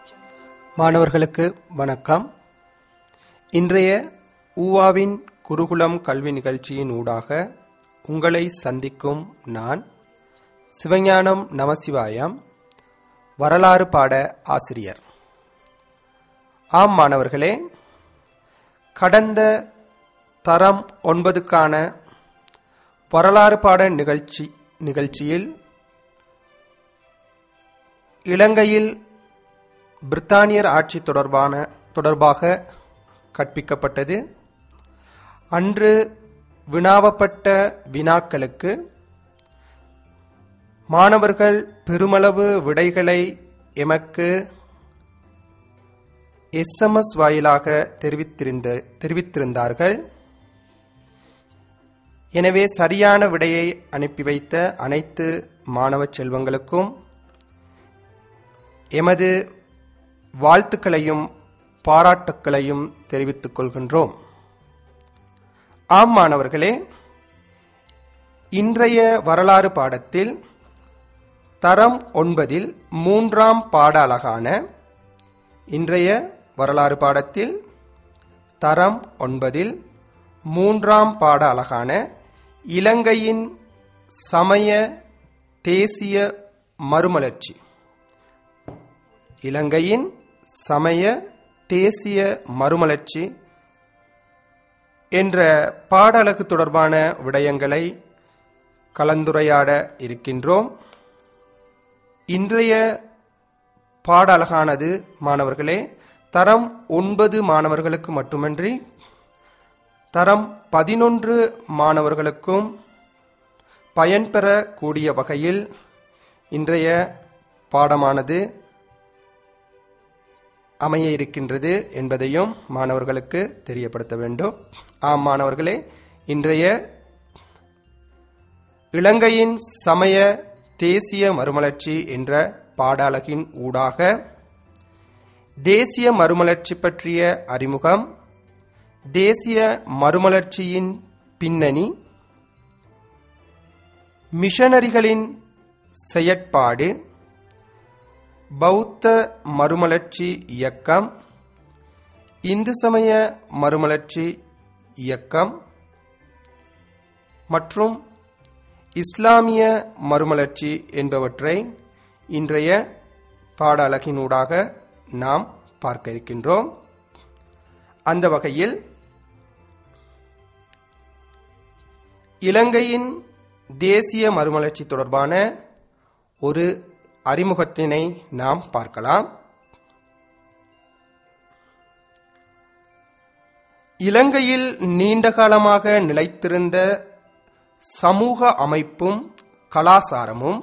மாணவர்களுக்கு வணக்கம் இன்றைய ஊவாவின் குருகுலம் கல்வி நிகழ்ச்சியின் ஊடாக உங்களை சந்திக்கும் நான் சிவஞானம் நமசிவாயம் வரலாறு பாட ஆசிரியர் ஆம் மாணவர்களே கடந்த தரம் ஒன்பதுக்கான வரலாறு பாட நிகழ்ச்சி நிகழ்ச்சியில் இலங்கையில் பிரித்தானியர் ஆட்சி தொடர்பான தொடர்பாக கற்பிக்கப்பட்டது அன்று வினாவப்பட்ட வினாக்களுக்கு மாணவர்கள் பெருமளவு விடைகளை எமக்கு எஸ்எம்எஸ் வாயிலாக தெரிவித்திருந்த தெரிவித்திருந்தார்கள் எனவே சரியான விடையை அனுப்பி வைத்த அனைத்து மாணவ செல்வங்களுக்கும் எமது வாழ்த்துக்களையும் பாராட்டுக்களையும் தெரிவித்துக் கொள்கின்றோம் ஆம் மாணவர்களே இன்றைய வரலாறு பாடத்தில் தரம் ஒன்பதில் மூன்றாம் பாட அழகான இன்றைய வரலாறு பாடத்தில் தரம் ஒன்பதில் மூன்றாம் பாட அழகான இலங்கையின் சமய தேசிய மறுமலர்ச்சி இலங்கையின் சமய தேசிய மறுமலர்ச்சி என்ற பாடலகு தொடர்பான விடயங்களை கலந்துரையாட இருக்கின்றோம் இன்றைய பாடலகானது மாணவர்களே தரம் ஒன்பது மாணவர்களுக்கு மட்டுமன்றி தரம் பதினொன்று மாணவர்களுக்கும் பயன்பெறக்கூடிய வகையில் இன்றைய பாடமானது அமைய இருக்கின்றது என்பதையும் மாணவர்களுக்கு தெரியப்படுத்த வேண்டும் ஆம் மாணவர்களே இன்றைய இலங்கையின் சமய தேசிய மறுமலர்ச்சி என்ற பாடாளகின் ஊடாக தேசிய மறுமலர்ச்சி பற்றிய அறிமுகம் தேசிய மறுமலர்ச்சியின் பின்னணி மிஷனரிகளின் செயற்பாடு பௌத்த மறுமலர்ச்சி இயக்கம் இந்து சமய மறுமலர்ச்சி இயக்கம் மற்றும் இஸ்லாமிய மறுமலர்ச்சி என்பவற்றை இன்றைய பாட அழகினூடாக நாம் பார்க்க இருக்கின்றோம் அந்த வகையில் இலங்கையின் தேசிய மறுமலர்ச்சி தொடர்பான ஒரு அறிமுகத்தினை நாம் பார்க்கலாம் இலங்கையில் நீண்ட காலமாக நிலைத்திருந்த சமூக அமைப்பும் கலாசாரமும்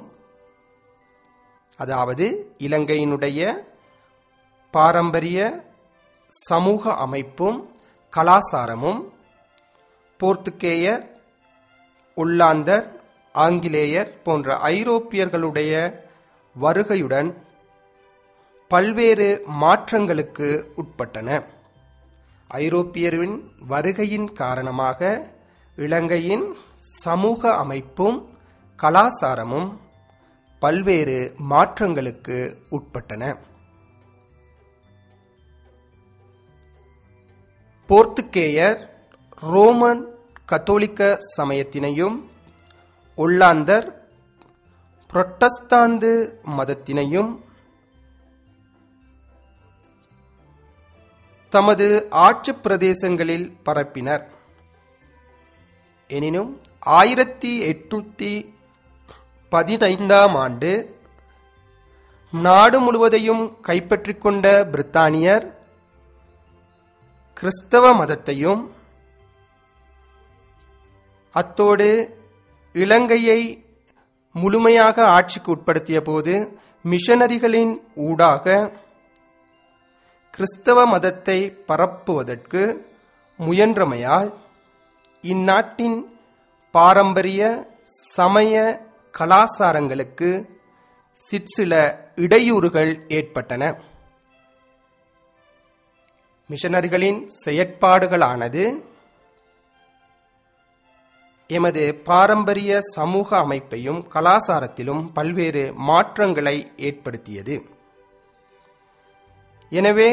அதாவது இலங்கையினுடைய பாரம்பரிய சமூக அமைப்பும் கலாசாரமும் போர்த்துகேயர் உள்ளாந்தர் ஆங்கிலேயர் போன்ற ஐரோப்பியர்களுடைய வருகையுடன் பல்வேறு மாற்றங்களுக்கு உட்பட்டன ஐரோப்பியரின் வருகையின் காரணமாக இலங்கையின் சமூக அமைப்பும் கலாசாரமும் பல்வேறு மாற்றங்களுக்கு உட்பட்டன போர்த்துகேயர் ரோமன் கத்தோலிக்க சமயத்தினையும் ஒல்லாந்தர் புரட்டஸ்தாந்து மதத்தினையும் தமது ஆட்சி பிரதேசங்களில் பரப்பினர் எனினும் ஆயிரத்தி எட்நூத்தி பதினைந்தாம் ஆண்டு நாடு முழுவதையும் கைப்பற்றிக் கொண்ட பிரித்தானியர் கிறிஸ்தவ மதத்தையும் அத்தோடு இலங்கையை முழுமையாக ஆட்சிக்கு உட்படுத்திய போது மிஷனரிகளின் ஊடாக கிறிஸ்தவ மதத்தை பரப்புவதற்கு முயன்றமையால் இந்நாட்டின் பாரம்பரிய சமய கலாசாரங்களுக்கு சிற்சில இடையூறுகள் ஏற்பட்டன மிஷனரிகளின் செயற்பாடுகளானது எமது பாரம்பரிய சமூக அமைப்பையும் கலாசாரத்திலும் பல்வேறு மாற்றங்களை ஏற்படுத்தியது எனவே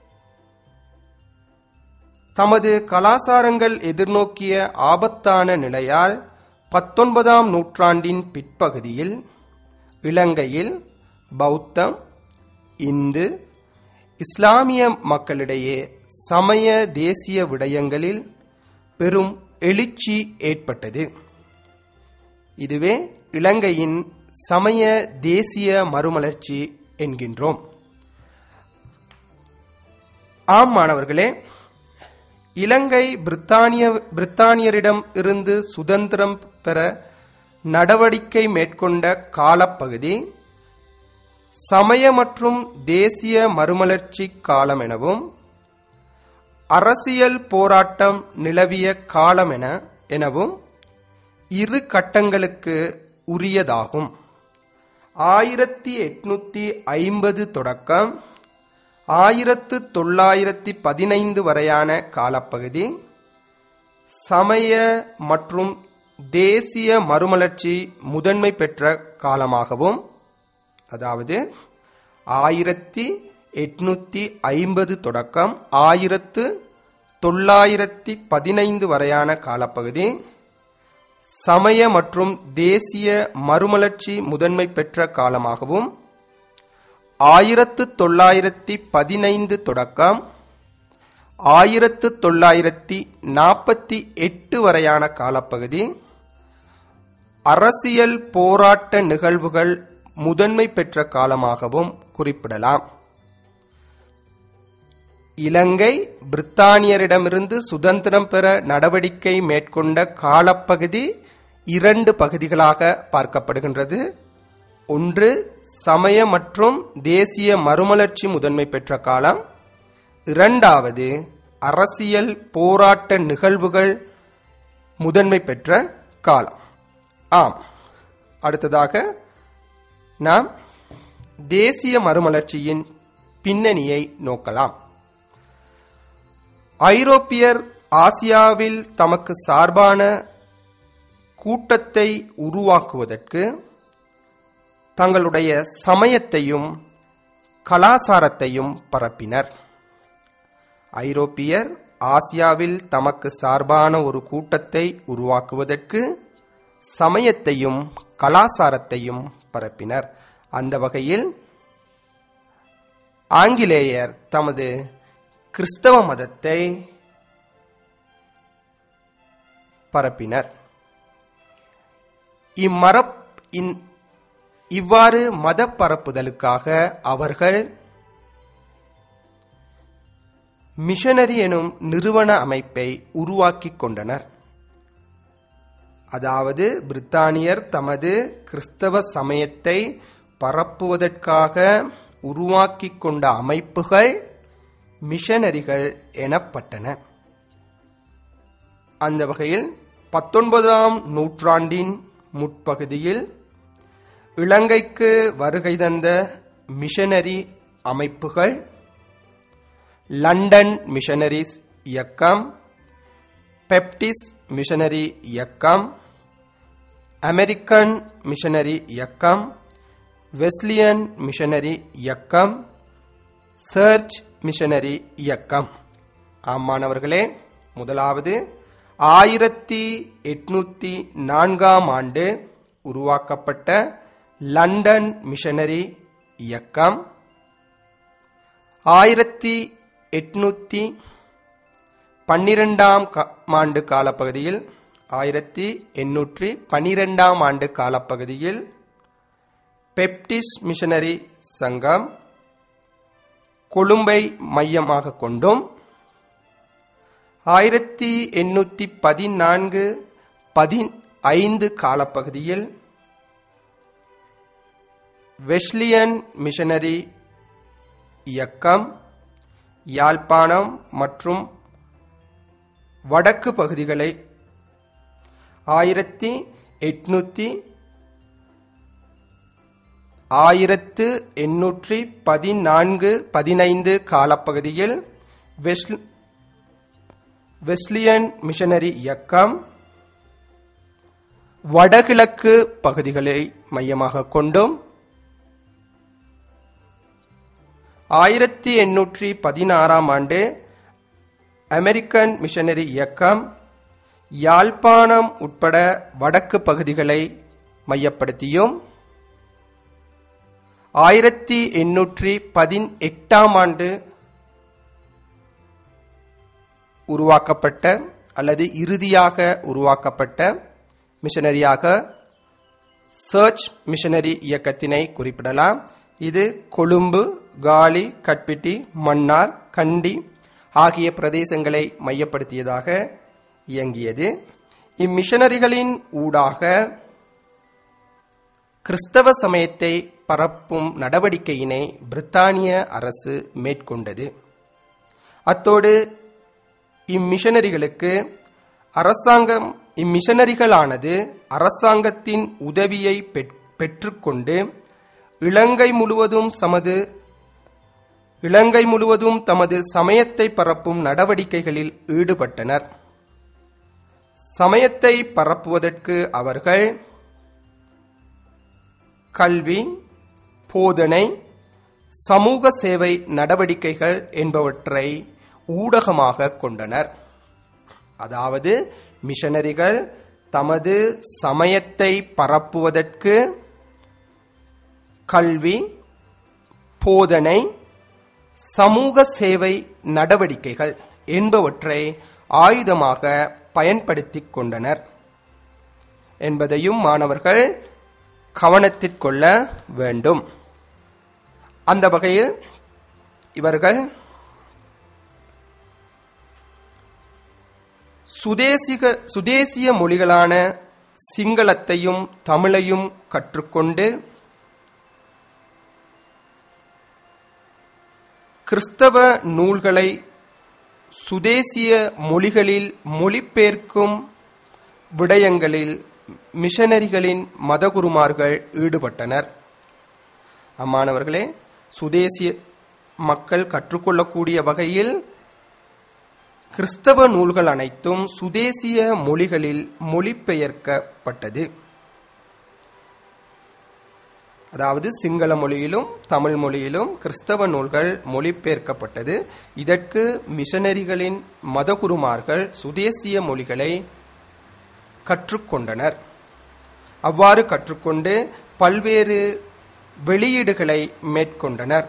தமது கலாசாரங்கள் எதிர்நோக்கிய ஆபத்தான நிலையால் பத்தொன்பதாம் நூற்றாண்டின் பிற்பகுதியில் இலங்கையில் பௌத்தம் இந்து இஸ்லாமிய மக்களிடையே சமய தேசிய விடயங்களில் பெரும் எழுச்சி ஏற்பட்டது இதுவே இலங்கையின் சமய தேசிய மறுமலர்ச்சி என்கின்றோம் ஆம் மாணவர்களே இலங்கை பிரித்தானிய பிரித்தானியரிடம் இருந்து சுதந்திரம் பெற நடவடிக்கை மேற்கொண்ட காலப்பகுதி சமய மற்றும் தேசிய மறுமலர்ச்சி காலம் எனவும் அரசியல் போராட்டம் நிலவிய காலம் என எனவும் இரு கட்டங்களுக்கு உரியதாகும் ஆயிரத்தி எட்நூத்தி ஐம்பது தொடக்கம் ஆயிரத்து தொள்ளாயிரத்தி பதினைந்து வரையான காலப்பகுதி சமய மற்றும் தேசிய மறுமலர்ச்சி முதன்மை பெற்ற காலமாகவும் அதாவது ஆயிரத்தி எட்நூத்தி ஐம்பது தொடக்கம் ஆயிரத்து தொள்ளாயிரத்தி பதினைந்து வரையான காலப்பகுதி சமய மற்றும் தேசிய மறுமலர்ச்சி முதன்மை பெற்ற காலமாகவும் ஆயிரத்து தொள்ளாயிரத்தி பதினைந்து தொடக்கம் ஆயிரத்து தொள்ளாயிரத்தி நாற்பத்தி எட்டு வரையான காலப்பகுதி அரசியல் போராட்ட நிகழ்வுகள் முதன்மை பெற்ற காலமாகவும் குறிப்பிடலாம் இலங்கை பிரித்தானியரிடமிருந்து சுதந்திரம் பெற நடவடிக்கை மேற்கொண்ட காலப்பகுதி இரண்டு பகுதிகளாக பார்க்கப்படுகின்றது ஒன்று சமய மற்றும் தேசிய மறுமலர்ச்சி முதன்மை பெற்ற காலம் இரண்டாவது அரசியல் போராட்ட நிகழ்வுகள் முதன்மை பெற்ற காலம் ஆம் அடுத்ததாக நாம் தேசிய மறுமலர்ச்சியின் பின்னணியை நோக்கலாம் ஐரோப்பியர் ஆசியாவில் தமக்கு சார்பான கூட்டத்தை உருவாக்குவதற்கு தங்களுடைய சமயத்தையும் கலாசாரத்தையும் பரப்பினர் ஐரோப்பியர் ஆசியாவில் தமக்கு சார்பான ஒரு கூட்டத்தை உருவாக்குவதற்கு சமயத்தையும் கலாசாரத்தையும் பரப்பினர் அந்த வகையில் ஆங்கிலேயர் தமது கிறிஸ்தவ மதத்தை பரப்பினர் இம்மரப் இன்- இவ்வாறு மத பரப்புதலுக்காக அவர்கள் மிஷனரி எனும் நிறுவன அமைப்பை உருவாக்கிக் கொண்டனர் அதாவது பிரித்தானியர் தமது கிறிஸ்தவ சமயத்தை பரப்புவதற்காக உருவாக்கிக் கொண்ட அமைப்புகள் மிஷனரிகள் எனப்பட்டன அந்த வகையில் பத்தொன்பதாம் நூற்றாண்டின் முற்பகுதியில் இலங்கைக்கு வருகை தந்த மிஷனரி அமைப்புகள் லண்டன் மிஷனரிஸ் இயக்கம் பெப்டிஸ் மிஷனரி இயக்கம் அமெரிக்கன் மிஷனரி இயக்கம் வெஸ்லியன் மிஷனரி இயக்கம் சர்ச் மிஷனரி இயக்கம் ஆம் மாணவர்களே முதலாவது ஆயிரத்தி எட்நூத்தி நான்காம் ஆண்டு உருவாக்கப்பட்ட லண்டன் மிஷனரி இயக்கம் ஆயிரத்தி எட்நூத்தி பன்னிரெண்டாம் கா- ஆண்டு காலப்பகுதியில் ஆயிரத்தி எண்ணூற்றி பன்னிரெண்டாம் ஆண்டு காலப்பகுதியில் பெப்டிஸ் மிஷனரி சங்கம் கொழும்பை மையமாக கொண்டும் ஆயிரத்தி எண்ணூத்தி பதினான்கு பதினைந்து காலப்பகுதியில் வெஸ்லியன் மிஷனரி இயக்கம் யாழ்ப்பாணம் மற்றும் வடக்கு பகுதிகளை ஆயிரத்தி எட்நூத்தி ஆயிரத்து எண்ணூற்றி பதினான்கு பதினைந்து காலப்பகுதியில் வெஸ்ல் வெஸ்லியன் மிஷனரி இயக்கம் வடகிழக்கு பகுதிகளை மையமாக கொண்டும் ஆயிரத்தி எண்ணூற்றி பதினாறாம் ஆண்டு அமெரிக்கன் மிஷனரி இயக்கம் யாழ்ப்பாணம் உட்பட வடக்கு பகுதிகளை மையப்படுத்தியும் ஆயிரத்தி எண்ணூற்றி பதினெட்டாம் ஆண்டு உருவாக்கப்பட்ட அல்லது இறுதியாக உருவாக்கப்பட்ட மிஷனரியாக சர்ச் மிஷனரி இயக்கத்தினை குறிப்பிடலாம் இது கொழும்பு காலி கட்பிட்டி மன்னார் கண்டி ஆகிய பிரதேசங்களை மையப்படுத்தியதாக இயங்கியது இம்மிஷனரிகளின் ஊடாக கிறிஸ்தவ சமயத்தை பரப்பும் நடவடிக்கையினை பிரித்தானிய அரசு மேற்கொண்டது அத்தோடு இம்மிஷனரிகளுக்கு அரசாங்கம் இம்மிஷனரிகளானது அரசாங்கத்தின் உதவியை பெற்- பெற்றுக்கொண்டு இலங்கை முழுவதும் சமது இலங்கை முழுவதும் தமது சமயத்தை பரப்பும் நடவடிக்கைகளில் ஈடுபட்டனர் சமயத்தை பரப்புவதற்கு அவர்கள் கல்வி போதனை சமூக சேவை நடவடிக்கைகள் என்பவற்றை ஊடகமாக கொண்டனர் அதாவது மிஷனரிகள் தமது சமயத்தை பரப்புவதற்கு கல்வி போதனை சமூக சேவை நடவடிக்கைகள் என்பவற்றை ஆயுதமாக பயன்படுத்திக் கொண்டனர் என்பதையும் மாணவர்கள் கவனத்திற்கொள்ள வேண்டும் அந்த வகையில் இவர்கள் சுதேசிக சுதேசிய மொழிகளான சிங்களத்தையும் தமிழையும் கற்றுக்கொண்டு கிறிஸ்தவ நூல்களை சுதேசிய மொழிகளில் மொழிபெயர்க்கும் விடயங்களில் மிஷனரிகளின் மதகுருமார்கள் ஈடுபட்டனர் அம்மாணவர்களே சுதேசிய மக்கள் கற்றுக்கொள்ளக்கூடிய வகையில் கிறிஸ்தவ நூல்கள் அனைத்தும் சுதேசிய மொழிகளில் மொழிபெயர்க்கப்பட்டது அதாவது சிங்கள மொழியிலும் தமிழ் மொழியிலும் கிறிஸ்தவ நூல்கள் மொழிபெயர்க்கப்பட்டது இதற்கு மிஷனரிகளின் மதகுருமார்கள் சுதேசிய மொழிகளை கற்றுக்கொண்டனர் அவ்வாறு கற்றுக்கொண்டு பல்வேறு வெளியீடுகளை மேற்கொண்டனர்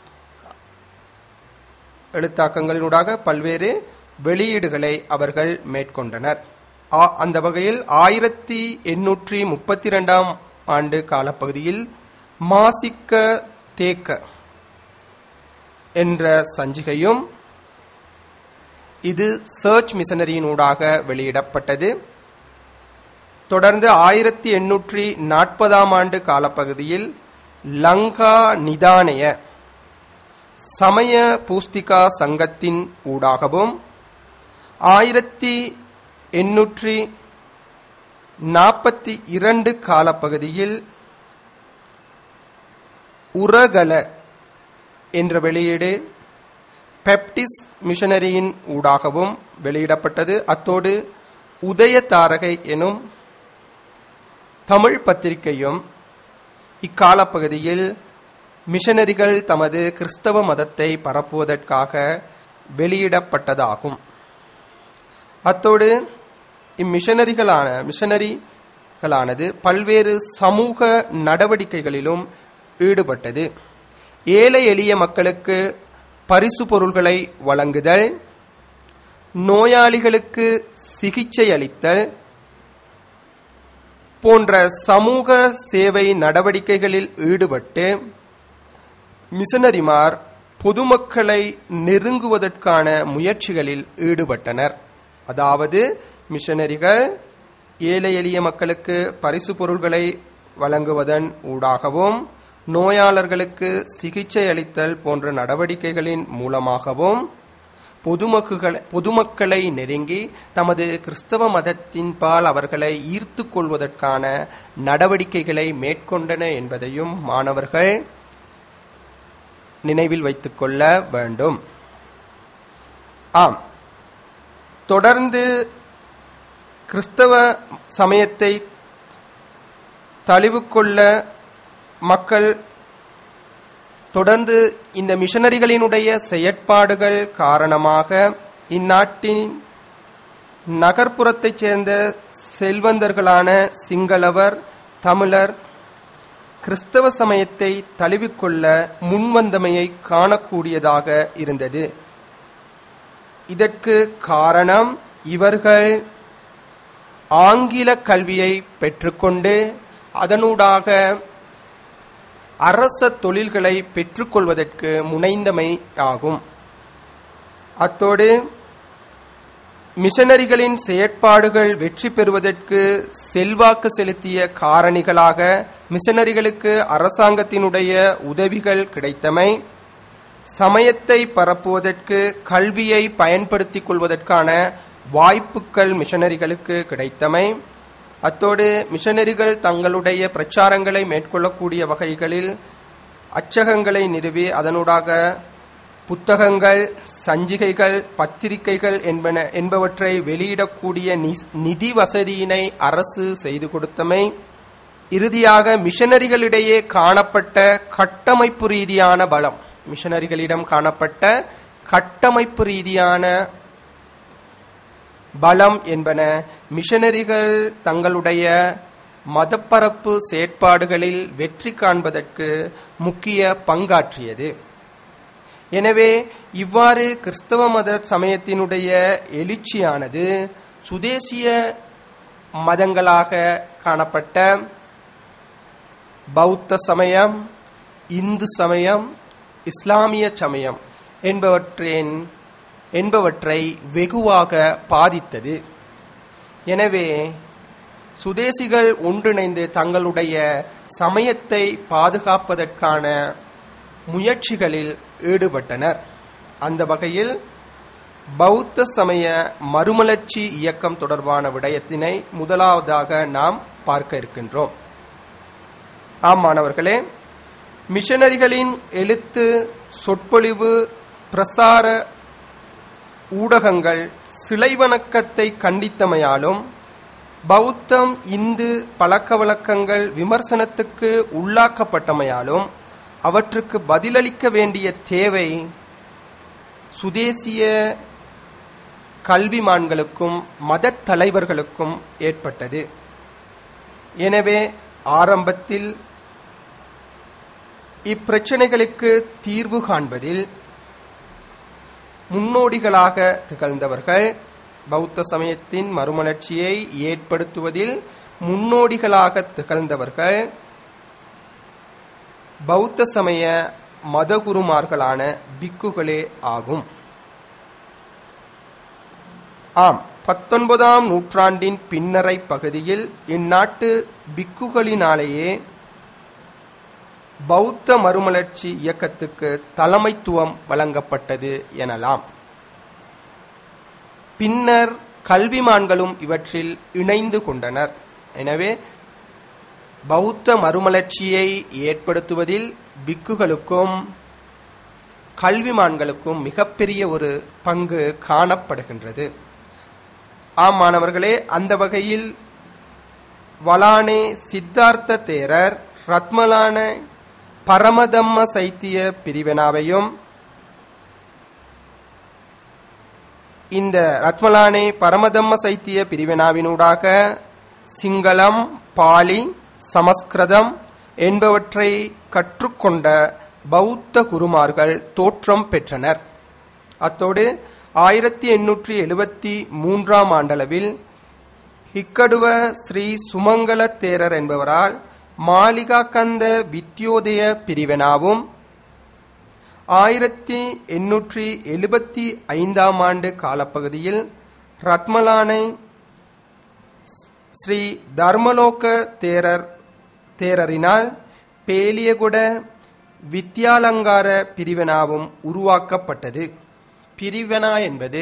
எழுத்தாக்கங்களினூடாக பல்வேறு வெளியீடுகளை அவர்கள் மேற்கொண்டனர் ஆ- அந்த வகையில் ஆயிரத்தி எண்ணூற்றி முப்பத்தி இரண்டாம் ஆண்டு காலப்பகுதியில் மாசிக்க தேக்க என்ற சஞ்சிகையும் இது சர்ச் மிஷனரியின் ஊடாக வெளியிடப்பட்டது தொடர்ந்து ஆயிரத்தி எண்ணூற்றி நாற்பதாம் ஆண்டு காலப்பகுதியில் லங்கா நிதானய சமய பூஸ்திகா சங்கத்தின் ஊடாகவும் ஆயிரத்தி எண்ணூற்றி நாற்பத்தி இரண்டு காலப்பகுதியில் உரகல என்ற வெளியீடு பெப்டிஸ் மிஷனரியின் ஊடாகவும் வெளியிடப்பட்டது அத்தோடு உதய தாரகை எனும் தமிழ் பத்திரிகையும் இக்காலப்பகுதியில் மிஷனரிகள் தமது கிறிஸ்தவ மதத்தை பரப்புவதற்காக வெளியிடப்பட்டதாகும் அத்தோடு இம்மிஷனரிகளான மிஷனரிகளானது பல்வேறு சமூக நடவடிக்கைகளிலும் ஈடுபட்டது ஏழை எளிய மக்களுக்கு பரிசு பொருள்களை வழங்குதல் நோயாளிகளுக்கு சிகிச்சை அளித்தல் போன்ற சமூக சேவை நடவடிக்கைகளில் ஈடுபட்டு மிஷனரிமார் பொதுமக்களை நெருங்குவதற்கான முயற்சிகளில் ஈடுபட்டனர் அதாவது மிஷனரிகள் ஏழை எளிய மக்களுக்கு பரிசு பொருள்களை வழங்குவதன் ஊடாகவும் நோயாளர்களுக்கு சிகிச்சை அளித்தல் போன்ற நடவடிக்கைகளின் மூலமாகவும் பொதுமக்களை பொதுமக்களை நெருங்கி தமது கிறிஸ்தவ மதத்தின் பால் அவர்களை ஈர்த்துக் கொள்வதற்கான நடவடிக்கைகளை மேற்கொண்டன என்பதையும் மாணவர்கள் நினைவில் வைத்துக் கொள்ள வேண்டும் ஆம் தொடர்ந்து கிறிஸ்தவ சமயத்தை தழுவுக்கொள்ள மக்கள் தொடர்ந்து இந்த மிஷனரிகளினுடைய செயற்பாடுகள் காரணமாக இந்நாட்டின் நகர்ப்புறத்தைச் சேர்ந்த செல்வந்தர்களான சிங்களவர் தமிழர் கிறிஸ்தவ சமயத்தை தழுவிக்கொள்ள முன்வந்தமையை காணக்கூடியதாக இருந்தது இதற்கு காரணம் இவர்கள் ஆங்கில கல்வியை பெற்றுக்கொண்டு அதனூடாக அரச தொழில்களை பெற்றுக்கொள்வதற்கு முனைந்தமை ஆகும் அத்தோடு மிஷனரிகளின் செயற்பாடுகள் வெற்றி பெறுவதற்கு செல்வாக்கு செலுத்திய காரணிகளாக மிஷனரிகளுக்கு அரசாங்கத்தினுடைய உதவிகள் கிடைத்தமை சமயத்தை பரப்புவதற்கு கல்வியை பயன்படுத்திக் கொள்வதற்கான வாய்ப்புகள் மிஷனரிகளுக்கு கிடைத்தமை அத்தோடு மிஷனரிகள் தங்களுடைய பிரச்சாரங்களை மேற்கொள்ளக்கூடிய வகைகளில் அச்சகங்களை நிறுவி அதனூடாக புத்தகங்கள் சஞ்சிகைகள் பத்திரிகைகள் என்பன என்பவற்றை வெளியிடக்கூடிய நிதி வசதியினை அரசு செய்து கொடுத்தமை இறுதியாக மிஷனரிகளிடையே காணப்பட்ட கட்டமைப்பு ரீதியான பலம் மிஷனரிகளிடம் காணப்பட்ட கட்டமைப்பு ரீதியான பலம் என்பன மிஷனரிகள் தங்களுடைய மதப்பரப்பு செயற்பாடுகளில் வெற்றி காண்பதற்கு முக்கிய பங்காற்றியது எனவே இவ்வாறு கிறிஸ்தவ மத சமயத்தினுடைய எழுச்சியானது சுதேசிய மதங்களாக காணப்பட்ட பௌத்த சமயம் இந்து சமயம் இஸ்லாமிய சமயம் என்பவற்றின் என்பவற்றை வெகுவாக பாதித்தது எனவே சுதேசிகள் ஒன்றிணைந்து தங்களுடைய சமயத்தை பாதுகாப்பதற்கான முயற்சிகளில் ஈடுபட்டனர் அந்த வகையில் பௌத்த சமய மறுமலர்ச்சி இயக்கம் தொடர்பான விடயத்தினை முதலாவதாக நாம் பார்க்க இருக்கின்றோம் ஆம் மாணவர்களே மிஷனரிகளின் எழுத்து சொற்பொழிவு பிரசார ஊடகங்கள் சிலை வணக்கத்தை கண்டித்தமையாலும் பௌத்தம் இந்து பழக்க வழக்கங்கள் விமர்சனத்துக்கு உள்ளாக்கப்பட்டமையாலும் அவற்றுக்கு பதிலளிக்க வேண்டிய தேவை சுதேசிய கல்விமான்களுக்கும் மத தலைவர்களுக்கும் ஏற்பட்டது எனவே ஆரம்பத்தில் இப்பிரச்சனைகளுக்கு தீர்வு காண்பதில் முன்னோடிகளாக திகழ்ந்தவர்கள் பௌத்த சமயத்தின் மறுமலர்ச்சியை ஏற்படுத்துவதில் முன்னோடிகளாக திகழ்ந்தவர்கள் பௌத்த சமய மதகுருமார்களான பிக்குகளே ஆகும் ஆம் பத்தொன்பதாம் நூற்றாண்டின் பின்னரை பகுதியில் இந்நாட்டு பிக்குகளினாலேயே பௌத்த மறுமலர்ச்சி இயக்கத்துக்கு தலைமைத்துவம் வழங்கப்பட்டது எனலாம் பின்னர் கல்விமான்களும் இவற்றில் இணைந்து கொண்டனர் எனவே பௌத்த மறுமலர்ச்சியை ஏற்படுத்துவதில் பிக்குகளுக்கும் கல்விமான்களுக்கும் மிகப்பெரிய ஒரு பங்கு காணப்படுகின்றது ஆம் மாணவர்களே அந்த வகையில் வலானே சித்தார்த்த தேரர் ரத்மலான பரமதம்ம சைத்திய பிரிவினாவையும் இந்த ரத்மலானே பரமதம்ம சைத்திய பிரிவினாவினூடாக சிங்களம் பாலி சமஸ்கிருதம் என்பவற்றை கற்றுக்கொண்ட பௌத்த குருமார்கள் தோற்றம் பெற்றனர் அத்தோடு ஆயிரத்தி எண்ணூற்றி எழுபத்தி மூன்றாம் ஆண்டளவில் ஹிக்கடுவ ஸ்ரீ சுமங்கல தேரர் என்பவரால் மாளிகா கந்த வித்யோதய பிரிவினாவும் ஆயிரத்தி எண்ணூற்றி எழுபத்தி ஐந்தாம் ஆண்டு காலப்பகுதியில் ரத்மலானை ஸ்ரீ தர்மலோக தேரர் தேரரினால் பேலியகுட வித்யாலங்கார பிரிவினாவும் உருவாக்கப்பட்டது பிரிவினா என்பது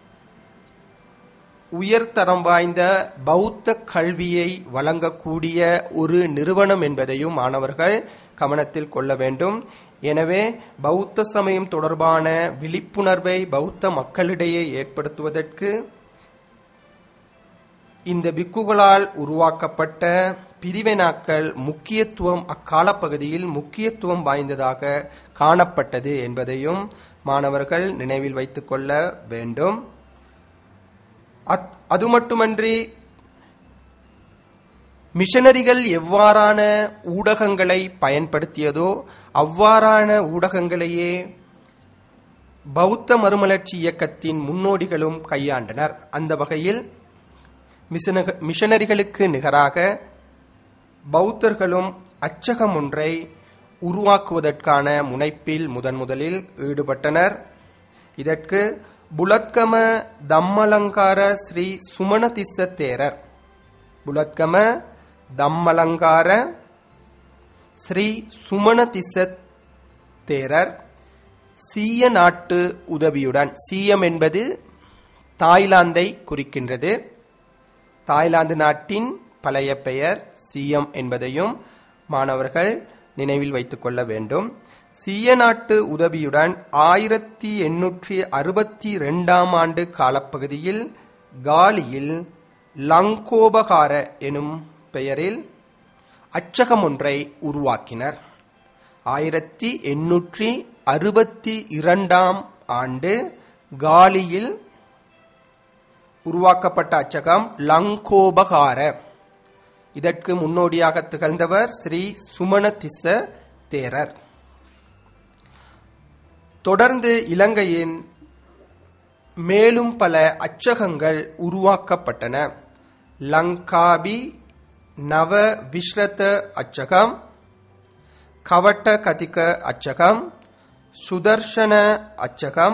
உயர்தரம் வாய்ந்த பௌத்த கல்வியை வழங்கக்கூடிய ஒரு நிறுவனம் என்பதையும் மாணவர்கள் கவனத்தில் கொள்ள வேண்டும் எனவே பௌத்த சமயம் தொடர்பான விழிப்புணர்வை பௌத்த மக்களிடையே ஏற்படுத்துவதற்கு இந்த பிக்குகளால் உருவாக்கப்பட்ட பிரிவினாக்கள் முக்கியத்துவம் அக்காலப்பகுதியில் முக்கியத்துவம் வாய்ந்ததாக காணப்பட்டது என்பதையும் மாணவர்கள் நினைவில் வைத்துக் கொள்ள வேண்டும் அத்- அது மட்டுமன்றி மிஷனரிகள் எவ்வாறான ஊடகங்களை பயன்படுத்தியதோ அவ்வாறான ஊடகங்களையே பௌத்த மறுமலர்ச்சி இயக்கத்தின் முன்னோடிகளும் கையாண்டனர் அந்த வகையில் மிஷனக- மிஷனரிகளுக்கு நிகராக பௌத்தர்களும் அச்சகம் ஒன்றை உருவாக்குவதற்கான முனைப்பில் முதன் முதலில் ஈடுபட்டனர் இதற்கு புலத்கம தம்மலங்கார ஸ்ரீ சுமணதிஸ்ஸ தேரர் புலத்கம தம்மலங்கார ஸ்ரீ சுமணதிஸ்ஸ தேரர் சீய நாட்டு உதவியுடன் சீயம் என்பது தாய்லாந்தை குறிக்கின்றது தாய்லாந்து நாட்டின் பழைய பெயர் சீயம் என்பதையும் மாணவர்கள் நினைவில் வைத்துக் கொள்ள வேண்டும் சீய நாட்டு உதவியுடன் ஆயிரத்தி எண்ணூற்றி அறுபத்தி இரண்டாம் ஆண்டு காலப்பகுதியில் காலியில் லங்கோபகார எனும் பெயரில் அச்சகம் ஒன்றை உருவாக்கினர் ஆயிரத்தி எண்ணூற்றி அறுபத்தி இரண்டாம் ஆண்டு காலியில் உருவாக்கப்பட்ட அச்சகம் லங்கோபகார இதற்கு முன்னோடியாக திகழ்ந்தவர் ஸ்ரீ சுமணதிஸ்ஸ தேரர் தொடர்ந்து இலங்கையின் மேலும் பல அச்சகங்கள் உருவாக்கப்பட்டன லங்காபி நவ விஸ்ரத அச்சகம் கவட்ட கதிக அச்சகம் சுதர்ஷன அச்சகம்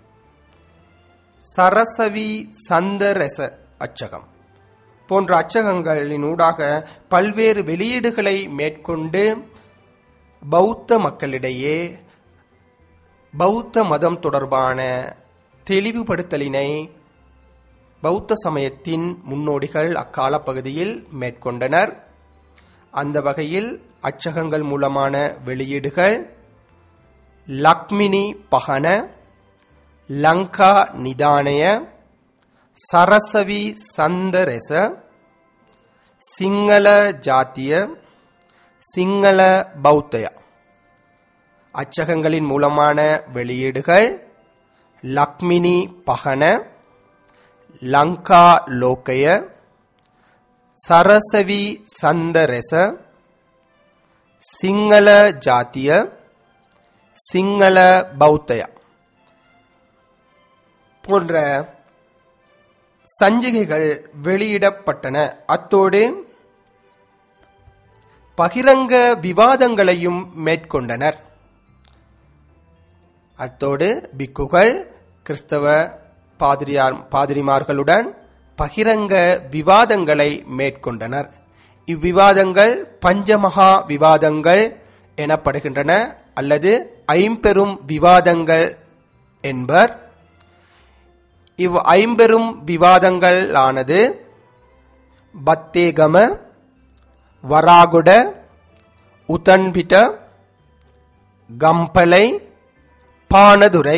சரசவி சந்தரச அச்சகம் போன்ற அச்சகங்களின் ஊடாக பல்வேறு வெளியீடுகளை மேற்கொண்டு பௌத்த மக்களிடையே பௌத்த மதம் தொடர்பான தெளிவுபடுத்தலினை பௌத்த சமயத்தின் முன்னோடிகள் அக்கால பகுதியில் மேற்கொண்டனர் அந்த வகையில் அச்சகங்கள் மூலமான வெளியீடுகள் லக்மினி பகன லங்கா நிதானய சரசவி சந்தரச சிங்கள ஜாத்திய சிங்கள பௌத்தய அச்சகங்களின் மூலமான வெளியீடுகள் லக்மினி பகன லங்கா லோக்கய சரசவி சந்தரச சிங்கள ஜாத்திய சிங்கள பௌத்தய போன்ற சஞ்சிகைகள் வெளியிடப்பட்டன அத்தோடு பகிரங்க விவாதங்களையும் மேற்கொண்டனர் அத்தோடு பிக்குகள் கிறிஸ்தவ பாதிரியார் பாதிரிமார்களுடன் பகிரங்க விவாதங்களை மேற்கொண்டனர் இவ்விவாதங்கள் பஞ்சமகா விவாதங்கள் எனப்படுகின்றன அல்லது ஐம்பெரும் விவாதங்கள் என்பர் இவ் ஐம்பெரும் விவாதங்கள் ஆனது பத்தேகம வராகுட உதன்பிட்ட கம்பலை பானதுரை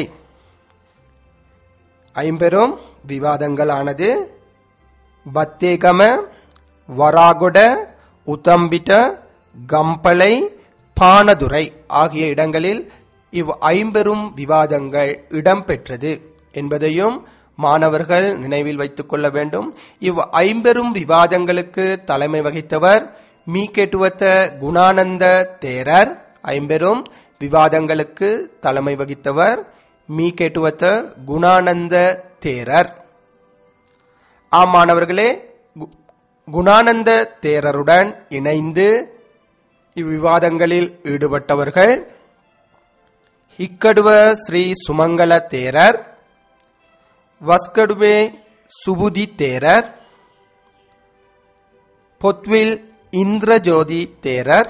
ஐம்பெரும் விவாதங்களானது பத்தேகம வராகுட உத்தம்பிட்ட கம்பளை பானதுரை ஆகிய இடங்களில் இவ் ஐம்பெரும் விவாதங்கள் இடம்பெற்றது என்பதையும் மாணவர்கள் நினைவில் வைத்துக் கொள்ள வேண்டும் இவ் ஐம்பெரும் விவாதங்களுக்கு தலைமை வகித்தவர் மீகெட்டுவத்த குணானந்த தேரர் ஐம்பெரும் விவாதங்களுக்கு தலைமை வகித்தவர் மீகெட்டுவத்த குணானந்த தேரர் ஆம் மாணவர்களே கு- குணானந்த தேரருடன் இணைந்து இவ்விவாதங்களில் ஈடுபட்டவர்கள் இக்கடுவ ஸ்ரீ சுமங்கல தேரர் வஸ்கடுவே சுபுதி தேரர் பொத்வில் இந்திரஜோதி தேரர்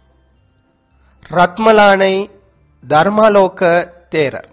ரத்மலானை தர்மலோக தேரர்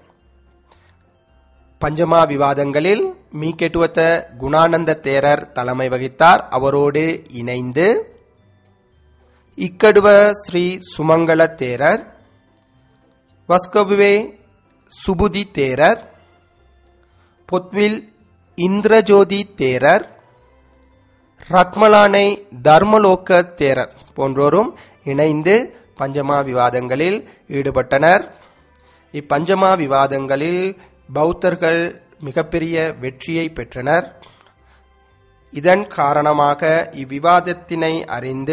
பஞ்சமா விவாதங்களில் மீகெட்டுவத்த குணானந்த தேரர் தலைமை வகித்தார் அவரோடு இணைந்து இக்கடுவ ஸ்ரீ சுமங்கல தேரர் வஸ்கபுவே சுபுதி தேரர் பொத்வில் இந்திரஜோதி தேரர் ரத்மலானை தர்மலோக தேரர் போன்றோரும் இணைந்து பஞ்சமா விவாதங்களில் ஈடுபட்டனர் இப்பஞ்சமா விவாதங்களில் பௌத்தர்கள் மிகப்பெரிய வெற்றியை பெற்றனர் இதன் காரணமாக இவ்விவாதத்தினை அறிந்து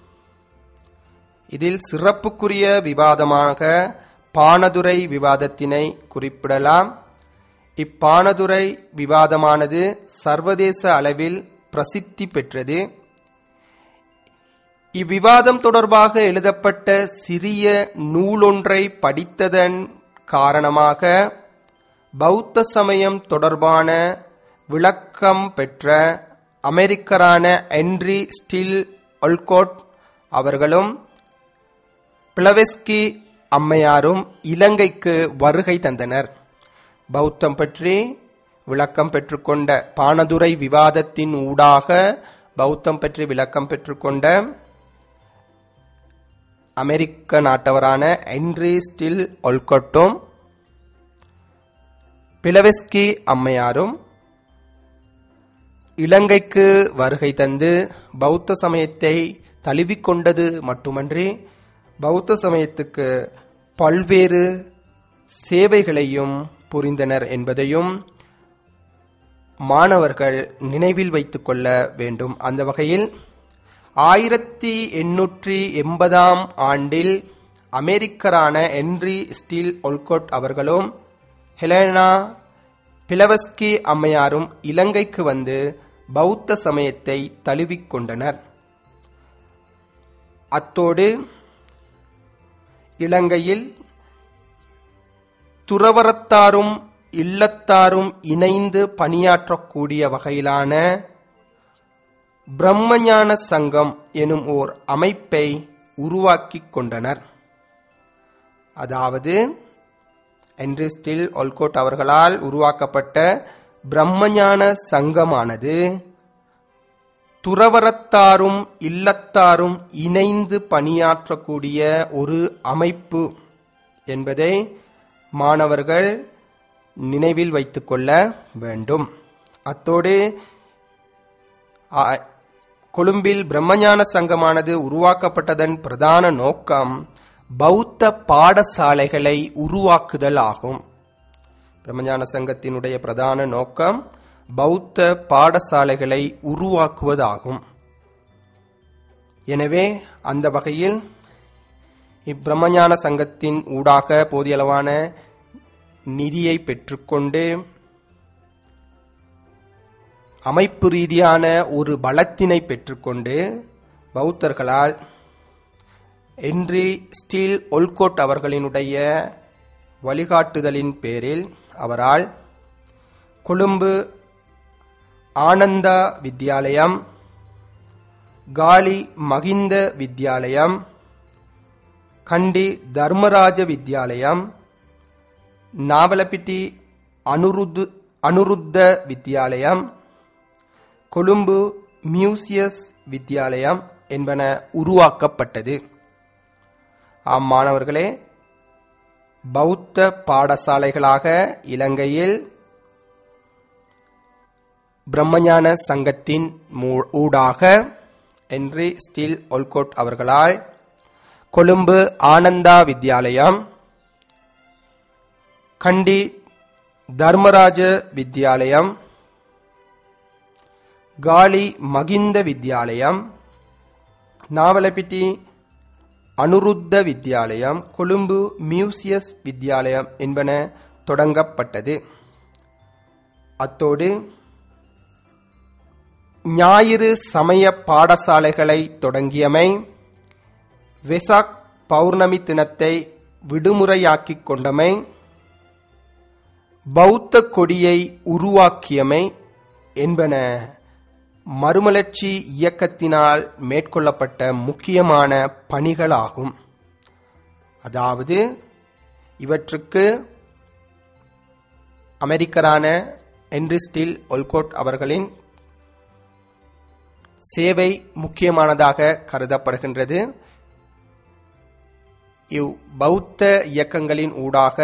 இதில் சிறப்புக்குரிய விவாதமாக பானதுரை விவாதத்தினை குறிப்பிடலாம் இப்பானதுரை விவாதமானது சர்வதேச அளவில் பிரசித்தி பெற்றது இவ்விவாதம் தொடர்பாக எழுதப்பட்ட சிறிய நூலொன்றை படித்ததன் காரணமாக பௌத்த சமயம் தொடர்பான விளக்கம் பெற்ற அமெரிக்கரான ஹென்றி ஸ்டில் ஒல்கோட் அவர்களும் பிளவெஸ்கி அம்மையாரும் இலங்கைக்கு வருகை தந்தனர் பௌத்தம் பற்றி விளக்கம் பெற்றுக்கொண்ட பானதுரை விவாதத்தின் ஊடாக பௌத்தம் பற்றி விளக்கம் பெற்றுக்கொண்ட அமெரிக்க நாட்டவரான ஹென்றி ஸ்டில் ஒல்கொட்டும் பிளவெஸ்கி அம்மையாரும் இலங்கைக்கு வருகை தந்து பௌத்த சமயத்தை தழுவிக்கொண்டது மட்டுமன்றி பௌத்த சமயத்துக்கு பல்வேறு சேவைகளையும் புரிந்தனர் என்பதையும் மாணவர்கள் நினைவில் வைத்துக் கொள்ள வேண்டும் அந்த வகையில் ஆயிரத்தி எண்ணூற்றி எண்பதாம் ஆண்டில் அமெரிக்கரான ஹென்றி ஸ்டீல் ஒல்கோட் அவர்களும் ஹெலனா பிளவஸ்கி அம்மையாரும் இலங்கைக்கு வந்து பௌத்த சமயத்தை தழுவிக்கொண்டனர் அத்தோடு இலங்கையில் துறவரத்தாரும் இல்லத்தாரும் இணைந்து பணியாற்றக்கூடிய வகையிலான பிரம்மஞான சங்கம் எனும் ஓர் அமைப்பை உருவாக்கிக் கொண்டனர் அதாவது என்று ஸ்டில் ஒல்கோட் அவர்களால் உருவாக்கப்பட்ட பிரம்மஞான சங்கமானது துறவரத்தாரும் இல்லத்தாரும் இணைந்து பணியாற்றக்கூடிய ஒரு அமைப்பு என்பதை மாணவர்கள் நினைவில் வைத்துக் கொள்ள வேண்டும் அத்தோடு ஆ, கொழும்பில் பிரம்மஞான சங்கமானது உருவாக்கப்பட்டதன் பிரதான நோக்கம் பௌத்த பாடசாலைகளை உருவாக்குதல் ஆகும் பிரம்மஞான சங்கத்தினுடைய பிரதான நோக்கம் பௌத்த பாடசாலைகளை உருவாக்குவதாகும் எனவே அந்த வகையில் இப்பிரம்மஞான சங்கத்தின் ஊடாக போதியளவான நிதியை பெற்றுக்கொண்டு அமைப்பு ரீதியான ஒரு பலத்தினை பெற்றுக்கொண்டு பௌத்தர்களால் என்றி ஸ்டீல் ஒல்கோட் அவர்களினுடைய வழிகாட்டுதலின் பேரில் அவரால் கொழும்பு ஆனந்தா வித்யாலயம் காலி மகிந்த வித்யாலயம் கண்டி தர்மராஜ வித்யாலயம் நாவலப்பிட்டி அனுருது அனுருத்த வித்யாலயம் கொழும்பு மியூசியஸ் வித்யாலயம் என்பன உருவாக்கப்பட்டது ஆம் மாணவர்களே பௌத்த பாடசாலைகளாக இலங்கையில் பிரம்மஞான சங்கத்தின் மூ- ஊடாக என்றி ஸ்டீல் ஒல்கோட் அவர்களால் கொழும்பு ஆனந்தா வித்யாலயம் கண்டி தர்மராஜ வித்யாலயம் காலி மகிந்த வித்யாலயம் நாவலப்பிட்டி அனுருத்த வித்யாலயம் கொழும்பு மியூசியஸ் வித்யாலயம் என்பன தொடங்கப்பட்டது அத்தோடு ஞாயிறு சமய பாடசாலைகளை தொடங்கியமை வெசாக் பௌர்ணமி தினத்தை விடுமுறையாக்கிக் கொண்டமை பௌத்த கொடியை உருவாக்கியமை என்பன மறுமலர்ச்சி இயக்கத்தினால் மேற்கொள்ளப்பட்ட முக்கியமான பணிகளாகும் அதாவது இவற்றுக்கு அமெரிக்கரான ஹென்றி ஸ்டீல் ஒல்கோட் அவர்களின் சேவை முக்கியமானதாக கருதப்படுகின்றது இவ் பௌத்த இயக்கங்களின் ஊடாக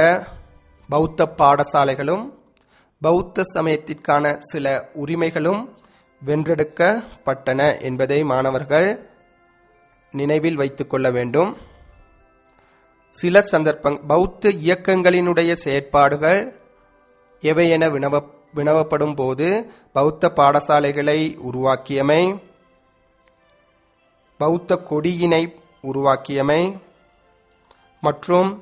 பௌத்த பாடசாலைகளும் பௌத்த சமயத்திற்கான சில உரிமைகளும் வென்றெடுக்கப்பட்டன என்பதை மாணவர்கள் நினைவில் வைத்துக் கொள்ள வேண்டும் சில சந்தர்ப்பங் பௌத்த இயக்கங்களினுடைய செயற்பாடுகள் எவை என வினவ வினவப்படும் போது பௌத்த பாடசாலைகளை உருவாக்கியமை பௌத்த கொடியினை உருவாக்கியமை மற்றும்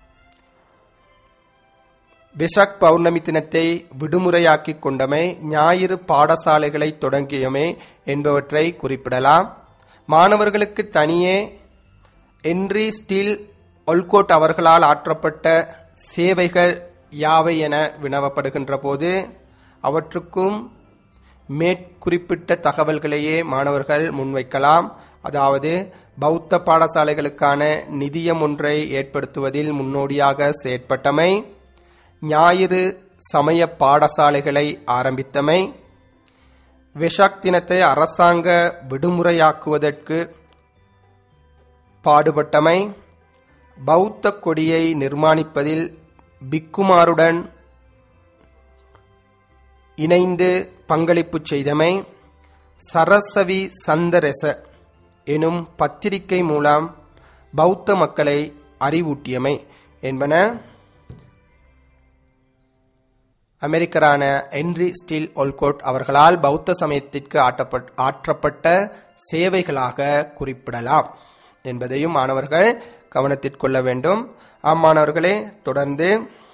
பிஷக் பௌர்ணமி தினத்தை விடுமுறையாக்கிக் கொண்டமை ஞாயிறு பாடசாலைகளை தொடங்கியமை என்பவற்றை குறிப்பிடலாம் மாணவர்களுக்கு தனியே என்றி ஸ்டீல் ஒல்கோட் அவர்களால் ஆற்றப்பட்ட சேவைகள் யாவை என வினவப்படுகின்ற போது அவற்றுக்கும் மேற்குறிப்பிட்ட தகவல்களையே மாணவர்கள் முன்வைக்கலாம் அதாவது பௌத்த பாடசாலைகளுக்கான நிதியம் ஒன்றை ஏற்படுத்துவதில் முன்னோடியாக செயற்பட்டமை ஞாயிறு சமய பாடசாலைகளை ஆரம்பித்தமை விஷாக் தினத்தை அரசாங்க விடுமுறையாக்குவதற்கு பாடுபட்டமை பௌத்த கொடியை நிர்மாணிப்பதில் பிக்குமாருடன் இணைந்து பங்களிப்பு செய்தமை சரஸ்வதி சந்தரச எனும் பத்திரிகை மூலம் பௌத்த மக்களை அறிவூட்டியமை என்பன அமெரிக்கரான ஹென்றி ஸ்டீல் ஒல்கோட் அவர்களால் பௌத்த சமயத்திற்கு ஆட்டப்பட்- ஆற்றப்பட்ட சேவைகளாக குறிப்பிடலாம் என்பதையும் மாணவர்கள் கவனத்திற்கொள்ள வேண்டும் ஆம் மாணவர்களே தொடர்ந்து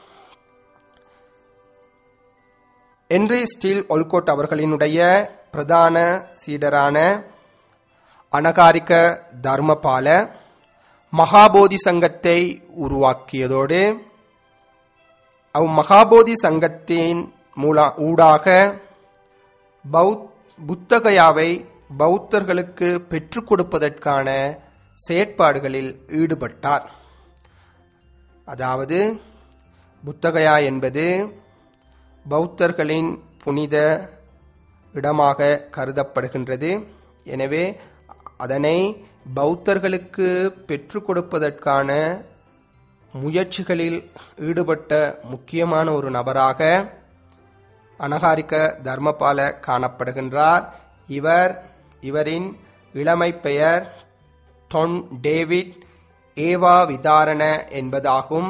ஹென்றி ஸ்டீல் ஒல்கோட் அவர்களினுடைய பிரதான சீடரான அனகாரிக தர்மபால மகாபோதி சங்கத்தை உருவாக்கியதோடு அவ் மகாபோதி சங்கத்தின் மூல ஊடாக பௌத் புத்தகயாவை பௌத்தர்களுக்கு பெற்றுக் கொடுப்பதற்கான செயற்பாடுகளில் ஈடுபட்டார் அதாவது புத்தகயா என்பது பௌத்தர்களின் புனித இடமாக கருதப்படுகின்றது எனவே அதனை பௌத்தர்களுக்கு பெற்றுக் கொடுப்பதற்கான முயற்சிகளில் ஈடுபட்ட முக்கியமான ஒரு நபராக அனகாரிக தர்மபால காணப்படுகின்றார் இவர் இவரின் இளமை பெயர் தொன் டேவிட் ஏவா விதாரண என்பதாகும்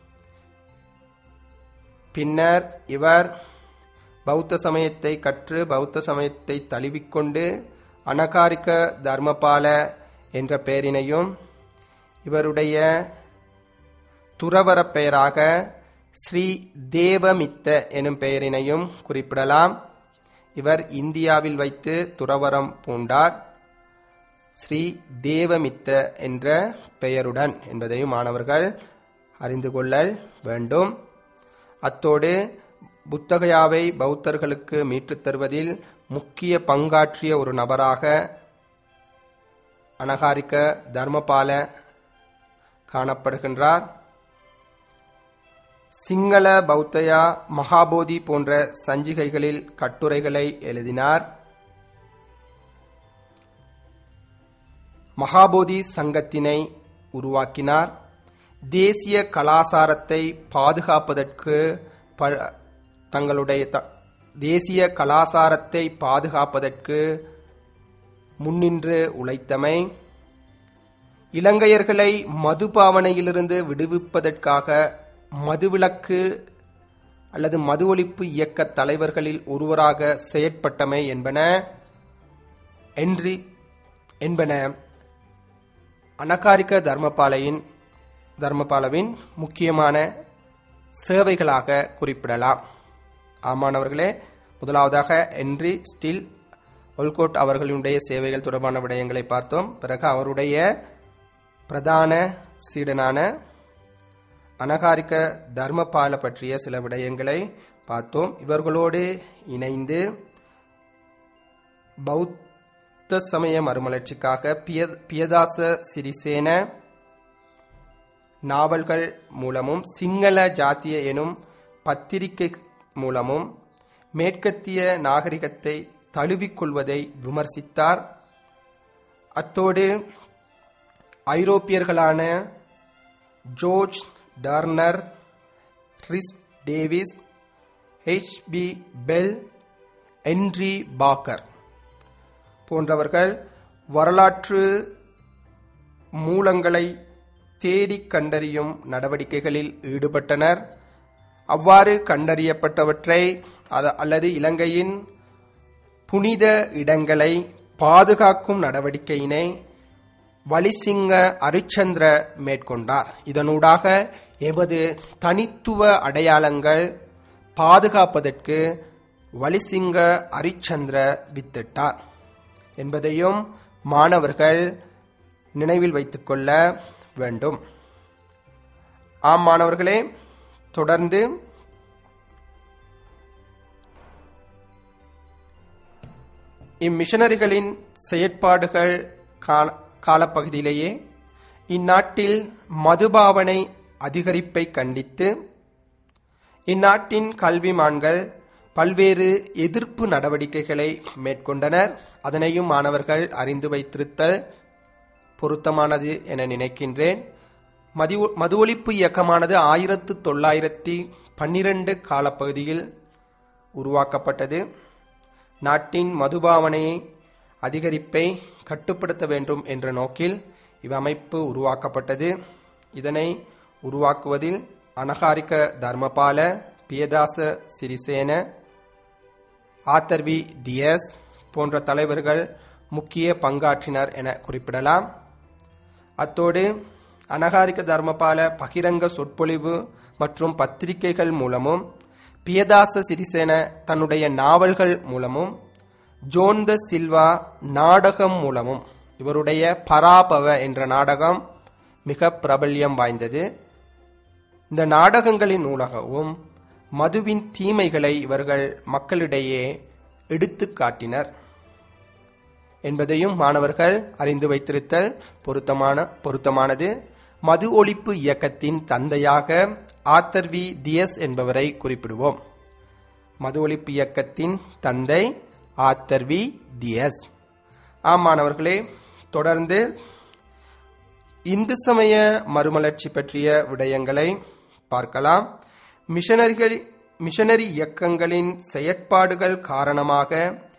பின்னர் இவர் பௌத்த சமயத்தை கற்று பௌத்த சமயத்தை தழுவிக்கொண்டு அனகாரிக தர்மபால என்ற பெயரினையும் இவருடைய துறவர பெயராக ஸ்ரீ தேவமித்த எனும் பெயரினையும் குறிப்பிடலாம் இவர் இந்தியாவில் வைத்து துறவரம் பூண்டார் ஸ்ரீ தேவமித்த என்ற பெயருடன் என்பதையும் மாணவர்கள் அறிந்து கொள்ளல் வேண்டும் அத்தோடு புத்தகயாவை பௌத்தர்களுக்கு மீட்டுத் தருவதில் முக்கிய பங்காற்றிய ஒரு நபராக அனகாரிக்க தர்மபால காணப்படுகின்றார் சிங்கள பௌத்தயா மகாபோதி போன்ற சஞ்சிகைகளில் கட்டுரைகளை எழுதினார் மகாபோதி சங்கத்தினை உருவாக்கினார் தேசிய கலாசாரத்தை பாதுகாப்பதற்கு ப- தங்களுடைய த- தேசிய கலாசாரத்தை பாதுகாப்பதற்கு முன்னின்று உழைத்தமை இலங்கையர்களை மதுபாவனையிலிருந்து விடுவிப்பதற்காக மதுவிலக்கு அல்லது மது ஒழிப்பு இயக்க தலைவர்களில் ஒருவராக செயற்பட்டமை என்பன என்றி என்பன அனகாரிக தர்மபாலையின் தர்மபாலவின் முக்கியமான சேவைகளாக குறிப்பிடலாம் ஆமானவர்களே முதலாவதாக என்றி ஸ்டில் ஒல்கோட் அவர்களுடைய சேவைகள் தொடர்பான விடயங்களை பார்த்தோம் பிறகு அவருடைய பிரதான சீடனான அனகாரிக தர்மபால பற்றிய சில விடயங்களை பார்த்தோம் இவர்களோடு இணைந்து பௌத்த சமய மறுமலர்ச்சிக்காக பிய- பியதாச சிறிசேன நாவல்கள் மூலமும் சிங்கள ஜாத்திய எனும் பத்திரிகை மூலமும் மேற்கத்திய நாகரிகத்தை தழுவிக்கொள்வதை விமர்சித்தார் அத்தோடு ஐரோப்பியர்களான George Turner Rhys Davids H P Bell Henry Parker போன்றவர்கள் வரலாற்று மூலங்களை தேடிக் கண்டறியும் நடவடிக்கைகளில் ஈடுபட்டனர் அவ்வாறு கண்டறியப்பட்டவற்றை அத- அல்லது இலங்கையின் புனித இடங்களை பாதுகாக்கும் நடவடிக்கையினை வலிசிங்க அரிச்சந்திர மேற்கொண்டார் இதனூடாக எமது தனித்துவ அடையாளங்கள் பாதுகாப்பதற்கு வலிசிங்க அரிச்சந்திர வித்திட்டார் என்பதையும் மாணவர்கள் நினைவில் வைத்துக் கொள்ள வேண்டும் ஆம் மாணவர்களே தொடர்ந்து இம்மிஷனரிகளின் செயற்பாடுகள் கால- காலப்பகுதியிலேயே இந்நாட்டில் மதுபாவனை அதிகரிப்பை கண்டித்து இந்நாட்டின் கல்விமான்கள் பல்வேறு எதிர்ப்பு நடவடிக்கைகளை மேற்கொண்டனர் அதனையும் மாணவர்கள் அறிந்து வைத்திருத்தல் பொருத்தமானது என நினைக்கின்றேன் மதி மது ஒழிப்பு இயக்கமானது ஆயிரத்து தொள்ளாயிரத்தி பன்னிரண்டு காலப்பகுதியில் உருவாக்கப்பட்டது நாட்டின் மதுபாவனையை அதிகரிப்பை கட்டுப்படுத்த வேண்டும் என்ற நோக்கில் இவ்வமைப்பு உருவாக்கப்பட்டது இதனை உருவாக்குவதில் அனகாரிக தர்மபால பியதாச சிறிசேன ஆத்தர்வி தியஸ் போன்ற தலைவர்கள் முக்கிய பங்காற்றினர் என குறிப்பிடலாம் அத்தோடு அனகாரிக தர்மபால பகிரங்க சொற்பொழிவு மற்றும் பத்திரிகைகள் மூலமும் பியதாச சிறிசேன தன்னுடைய நாவல்கள் மூலமும் ஜோன் த சில்வா நாடகம் மூலமும் இவருடைய பராபவ என்ற நாடகம் மிக பிரபல்யம் வாய்ந்தது இந்த நாடகங்களின் ஊடாகவும் மதுவின் தீமைகளை இவர்கள் மக்களிடையே எடுத்துக் காட்டினர் என்பதையும் மாணவர்கள் அறிந்து வைத்திருத்தல் பொருத்தமான பொருத்தமானது மது ஒழிப்பு இயக்கத்தின் தந்தையாக ஆத்தர்வி தியஸ் என்பவரை குறிப்பிடுவோம் மது ஒழிப்பு இயக்கத்தின் தந்தை ஆத்தர்வி தியஸ் ஆம் மாணவர்களே தொடர்ந்து இந்து சமய மறுமலர்ச்சி பற்றிய விடயங்களை பார்க்கலாம் மிஷனரிகள் மிஷனரி இயக்கங்களின் செயற்பாடுகள் காரணமாக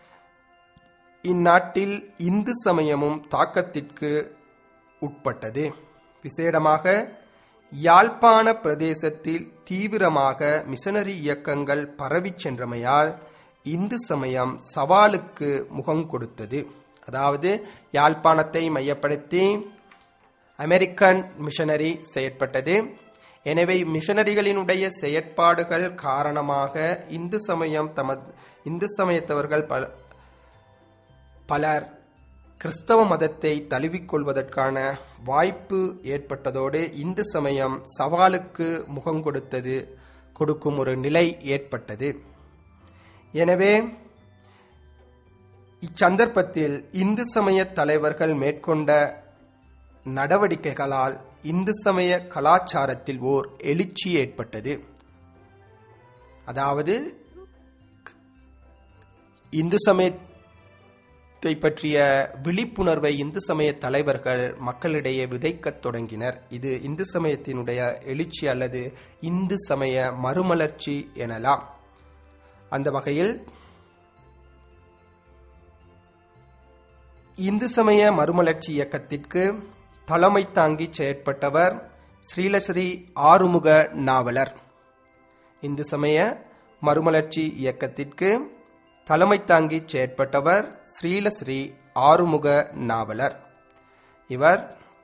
இந்நாட்டில் இந்து சமயமும் தாக்கத்திற்கு உட்பட்டது விசேடமாக யாழ்ப்பாண பிரதேசத்தில் தீவிரமாக மிஷனரி இயக்கங்கள் பரவிச் சென்றமையால் இந்து சமயம் சவாலுக்கு முகம் கொடுத்தது அதாவது யாழ்ப்பாணத்தை மையப்படுத்தி அமெரிக்கன் மிஷனரி செயற்பட்டது எனவே மிஷனரிகளினுடைய செயற்பாடுகள் காரணமாக இந்து சமயம் தமது இந்து சமயத்தவர்கள் பல பலர் கிறிஸ்தவ மதத்தை தழுவிக்கொள்வதற்கான வாய்ப்பு ஏற்பட்டதோடு இந்து சமயம் சவாலுக்கு முகம் கொடுத்தது கொடுக்கும் ஒரு நிலை ஏற்பட்டது எனவே இச்சந்தர்ப்பத்தில் இந்து சமய தலைவர்கள் மேற்கொண்ட நடவடிக்கைகளால் இந்து சமய கலாச்சாரத்தில் ஓர் எழுச்சி ஏற்பட்டது அதாவது இந்து சமயத்தை பற்றிய விழிப்புணர்வை இந்து சமய தலைவர்கள் மக்களிடையே விதைக்கத் தொடங்கினர் இது இந்து சமயத்தினுடைய எழுச்சி அல்லது இந்து சமய மறுமலர்ச்சி எனலாம் அந்த வகையில் இந்து சமய மறுமலர்ச்சி இயக்கத்திற்கு தலைமை தாங்கி செயற்பட்டவர் ஸ்ரீலஸ்ரீ ஆறுமுக நாவலர் இந்து சமய மறுமலர்ச்சி இயக்கத்திற்கு தலைமை தாங்கி செயற்பட்டவர் ஸ்ரீலஸ்ரீ ஆறுமுக நாவலர் இவர்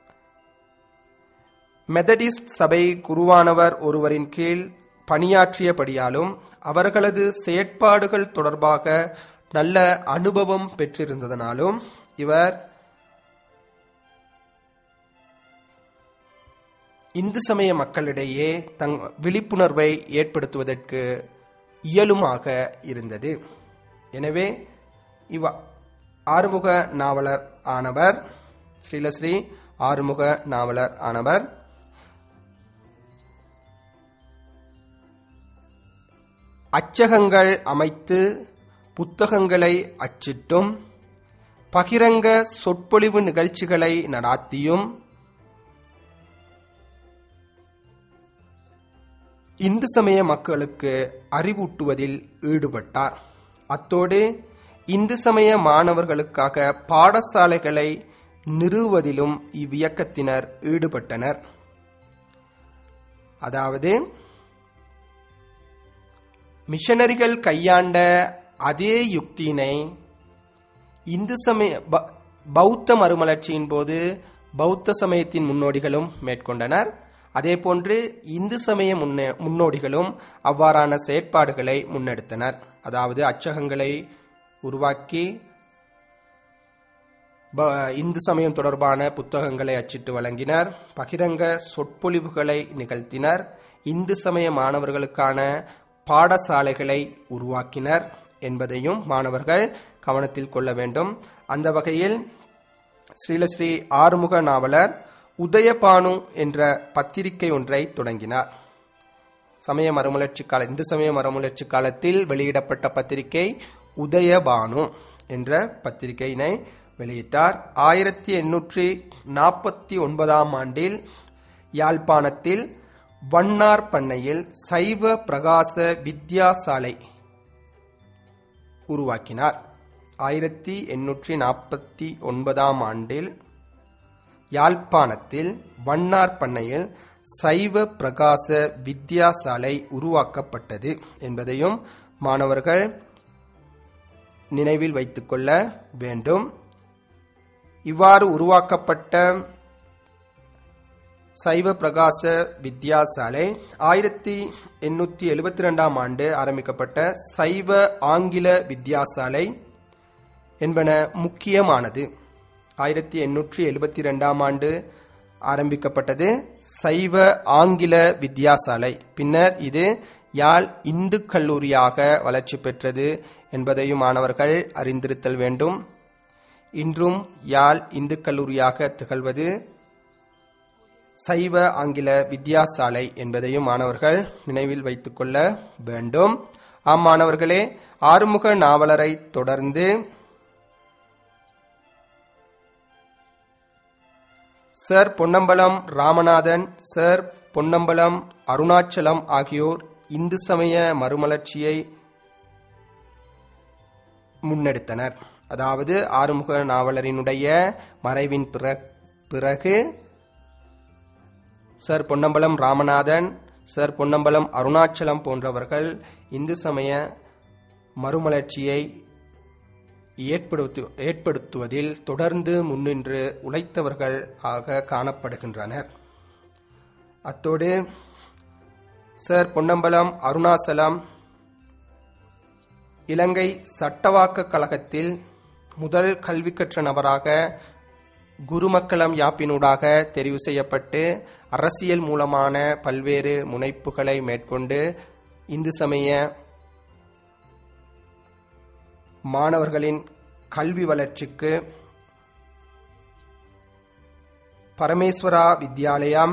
மெதடிஸ்ட் சபை குருவானவர் ஒருவரின் கீழ் பணியாற்றியபடியாலும் அவர்களது செயற்பாடுகள் தொடர்பாக நல்ல அனுபவம் பெற்றிருந்ததனாலும் இவர் இந்து சமய மக்களிடையே தங் விழிப்புணர்வை ஏற்படுத்துவதற்கு இயலுமாக இருந்தது எனவே இவ ஆறுமுக நாவலர் ஆனவர் ஸ்ரீலஸ்ரீ ஆறுமுக நாவலர் ஆனவர் அச்சகங்கள் அமைத்து புத்தகங்களை அச்சிட்டும் பகிரங்க சொற்பொழிவு நிகழ்ச்சிகளை நடாத்தியும் இந்து சமய மக்களுக்கு அறிவூட்டுவதில் ஈடுபட்டார் அத்தோடு இந்து சமய மாணவர்களுக்காக பாடசாலைகளை நிறுவுவதிலும் இவ்வியக்கத்தினர் ஈடுபட்டனர் அதாவது மிஷனரிகள் கையாண்ட அதே யுக்தியினை இந்து சமய ப- பௌத்த மறுமலர்ச்சியின் போது பௌத்த சமயத்தின் முன்னோடிகளும் மேற்கொண்டனர் அதேபோன்று இந்து சமய முன்னே- முன்னோடிகளும் அவ்வாறான செயற்பாடுகளை முன்னெடுத்தனர் அதாவது அச்சகங்களை உருவாக்கி ப- இந்து சமயம் தொடர்பான புத்தகங்களை அச்சிட்டு வழங்கினர் பகிரங்க சொற்பொழிவுகளை நிகழ்த்தினர் இந்து சமய மாணவர்களுக்கான பாடசாலைகளை உருவாக்கினர் என்பதையும் மாணவர்கள் கவனத்தில் கொள்ள வேண்டும் அந்த வகையில் ஸ்ரீலஸ்ரீ ஆறுமுக நாவலர் உதயபானு என்ற பத்திரிகை ஒன்றை தொடங்கினார் சமய மறுமலர்ச்சி கால இந்து சமய மறுமலர்ச்சி காலத்தில் வெளியிடப்பட்ட பத்திரிகை உதயபானு என்ற பத்திரிகையினை வெளியிட்டார் ஆயிரத்தி எண்ணூற்றி நாற்பத்தி ஒன்பதாம் ஆண்டில் யாழ்ப்பாணத்தில் வண்ணார் பண்ணையில் சைவ பிரகாச வித்யாசாலை உருவாக்கினார் ஆயிரத்தி எண்ணூற்றி நாற்பத்தி ஒன்பதாம் ஆண்டில் யாழ்ப்பாணத்தில் வண்ணார் பண்ணையில் சைவ பிரகாச வித்யாசாலை உருவாக்கப்பட்டது என்பதையும் மாணவர்கள் நினைவில் வைத்துக்கொள்ள வேண்டும் இவ்வாறு உருவாக்கப்பட்ட சைவ பிரகாச வித்யாசாலை ஆயிரத்தி எண்ணூற்றி எழுபத்தி ரெண்டாம் ஆண்டு ஆரம்பிக்கப்பட்ட சைவ ஆங்கில வித்யாசாலை என்பன முக்கியமானது ஆயிரத்தி எண்ணூற்றி எழுபத்தி ரெண்டாம் ஆண்டு ஆரம்பிக்கப்பட்டது சைவ ஆங்கில வித்யாசாலை பின்னர் இது யாழ் இந்து கல்லூரியாக வளர்ச்சி பெற்றது என்பதையும் மாணவர்கள் அறிந்திருத்தல் வேண்டும் இன்றும் யாழ் இந்து கல்லூரியாக திகழ்வது சைவ ஆங்கில வித்யாசாலை என்பதையும் மாணவர்கள் நினைவில் வைத்துக் கொள்ள வேண்டும் ஆம் மாணவர்களே ஆறுமுக நாவலரை தொடர்ந்து சர் பொன்னம்பலம் ராமநாதன் சர் பொன்னம்பலம் அருணாச்சலம் ஆகியோர் இந்து சமய மறுமலர்ச்சியை முன்னெடுத்தனர் அதாவது ஆறுமுக நாவலரினுடைய மறைவின் பிற- பிறகு சர் பொன்னம்பலம் ராமநாதன் சர் பொன்னம்பலம் அருணாச்சலம் போன்றவர்கள் இந்து சமய மறுமலர்ச்சியை ஏற்படுத்து ஏற்படுத்துவதில் தொடர்ந்து முன்னின்று உழைத்தவர்கள் ஆக காணப்படுகின்றனர் அத்தோடு சர் பொன்னம்பலம் அருணாசலம் இலங்கை சட்டவாக்க கழகத்தில் முதல் கல்வி கற்ற நபராக குருமக்களம் யாப்பினூடாக தெரிவு செய்யப்பட்டு அரசியல் மூலமான பல்வேறு முனைப்புகளை மேற்கொண்டு இந்து சமய மாணவர்களின் கல்வி வளர்ச்சிக்கு பரமேஸ்வரா வித்யாலயம்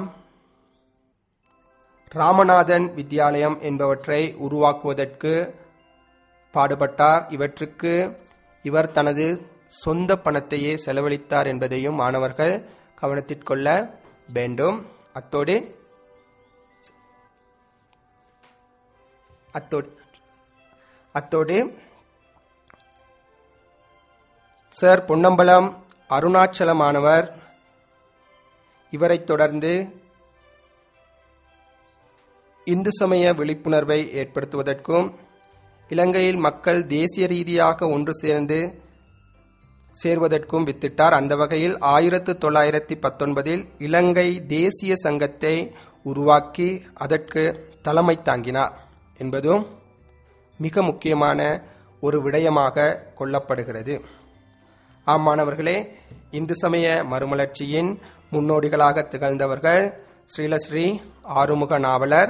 ராமநாதன் வித்யாலயம் என்பவற்றை உருவாக்குவதற்கு பாடுபட்டார் இவற்றுக்கு இவர் தனது சொந்த பணத்தையே செலவழித்தார் என்பதையும் மாணவர்கள் கவனத்திற்கொள்ள வேண்டும் அத்தோடு அத்தோடு அத்தோடு சார் பொன்னம்பலம் அருணாச்சலமானவர் இவரைத் தொடர்ந்து இந்து சமய விழிப்புணர்வை ஏற்படுத்துவதற்கும் இலங்கையில் மக்கள் தேசிய ரீதியாக ஒன்று சேர்ந்து சேர்வதற்கும் வித்திட்டார் அந்த வகையில் ஆயிரத்து தொள்ளாயிரத்தி பத்தொன்பதில் இலங்கை தேசிய சங்கத்தை உருவாக்கி அதற்கு தலைமை தாங்கினார் என்பதும் மிக முக்கியமான ஒரு விடயமாக கொள்ளப்படுகிறது ஆம் மாணவர்களே இந்து சமய மறுமலர்ச்சியின் முன்னோடிகளாக திகழ்ந்தவர்கள் ஸ்ரீலஸ்ரீ ஆறுமுக நாவலர்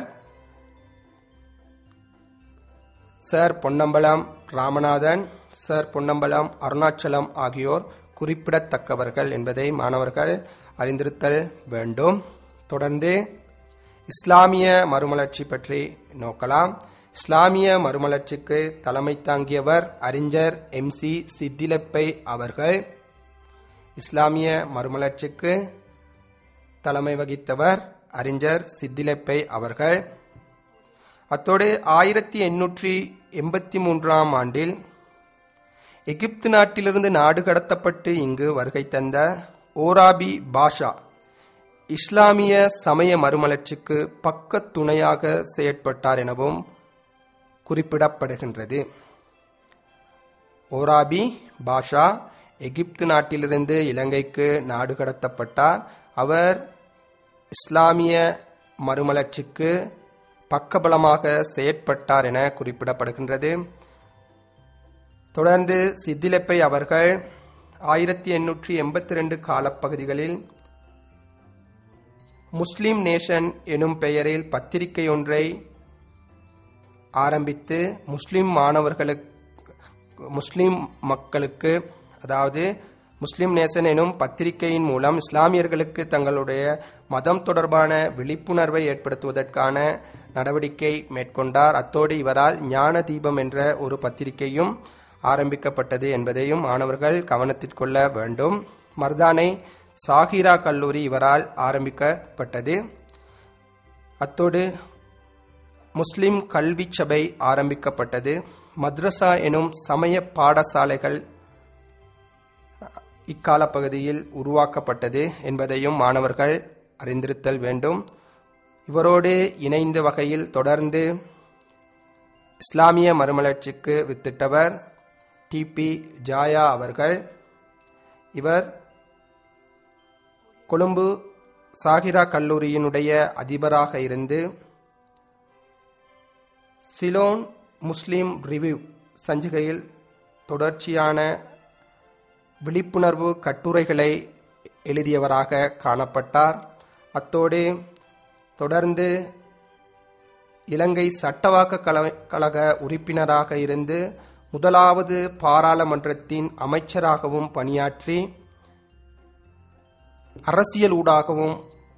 சர் பொன்னம்பலம் ராமநாதன் சர் பொன்னம்பலம் அருணாச்சலம் ஆகியோர் குறிப்பிடத்தக்கவர்கள் என்பதை மாணவர்கள் அறிந்திருத்தல் வேண்டும் தொடர்ந்து இஸ்லாமிய மறுமலர்ச்சி பற்றி நோக்கலாம் இஸ்லாமிய மறுமலர்ச்சிக்கு தலைமை தாங்கியவர் அறிஞர் எம் சி சித்திலப்பை அவர்கள் இஸ்லாமிய மறுமலர்ச்சிக்கு தலைமை வகித்தவர் அறிஞர் சித்திலப்பை அவர்கள் அத்தோடு ஆயிரத்தி எண்ணூற்றி எண்பத்தி மூன்றாம் ஆண்டில் எகிப்து நாட்டிலிருந்து நாடு கடத்தப்பட்டு இங்கு வருகை தந்த ஓராபி பாஷா இஸ்லாமிய சமய மறுமலர்ச்சிக்கு பக்க துணையாக செயற்பட்டார் எனவும் குறிப்பிடப்படுகின்றது ஓராபி பாஷா எகிப்து நாட்டிலிருந்து இலங்கைக்கு நாடு கடத்தப்பட்டார் அவர் இஸ்லாமிய மறுமலர்ச்சிக்கு பக்கபலமாக செயற்பட்டார் என குறிப்பிடப்படுகின்றது தொடர்ந்து சித்திலப்பை அவர்கள் ஆயிரத்தி எண்ணூற்றி எண்பத்தி ரெண்டு காலப்பகுதிகளில் முஸ்லிம் நேஷன் எனும் பெயரில் பத்திரிகை ஒன்றை ஆரம்பித்து முஸ்லிம் மாணவர்களுக்கு முஸ்லிம் மக்களுக்கு அதாவது முஸ்லிம் நேசன் எனும் பத்திரிகையின் மூலம் இஸ்லாமியர்களுக்கு தங்களுடைய மதம் தொடர்பான விழிப்புணர்வை ஏற்படுத்துவதற்கான நடவடிக்கை மேற்கொண்டார் அத்தோடு இவரால் ஞான தீபம் என்ற ஒரு பத்திரிகையும் ஆரம்பிக்கப்பட்டது என்பதையும் மாணவர்கள் கவனத்திற்கொள்ள வேண்டும் மர்தானை சாகிரா கல்லூரி இவரால் ஆரம்பிக்கப்பட்டது அத்தோடு முஸ்லிம் கல்வி சபை ஆரம்பிக்கப்பட்டது மத்ரசா எனும் சமய பாடசாலைகள் இக்கால பகுதியில் உருவாக்கப்பட்டது என்பதையும் மாணவர்கள் அறிந்திருத்தல் வேண்டும் இவரோடு இணைந்த வகையில் தொடர்ந்து இஸ்லாமிய மறுமலர்ச்சிக்கு வித்திட்டவர் டிபி ஜாயா அவர்கள் இவர் கொழும்பு சாகிரா கல்லூரியினுடைய அதிபராக இருந்து சிலோன் முஸ்லிம் ரிவ்யூ சஞ்சிகையில் தொடர்ச்சியான விழிப்புணர்வு கட்டுரைகளை எழுதியவராக காணப்பட்டார் அத்தோடு தொடர்ந்து இலங்கை சட்டவாக்க கழக உறுப்பினராக இருந்து முதலாவது பாராளுமன்றத்தின் அமைச்சராகவும் பணியாற்றி அரசியல் ஊடாகவும்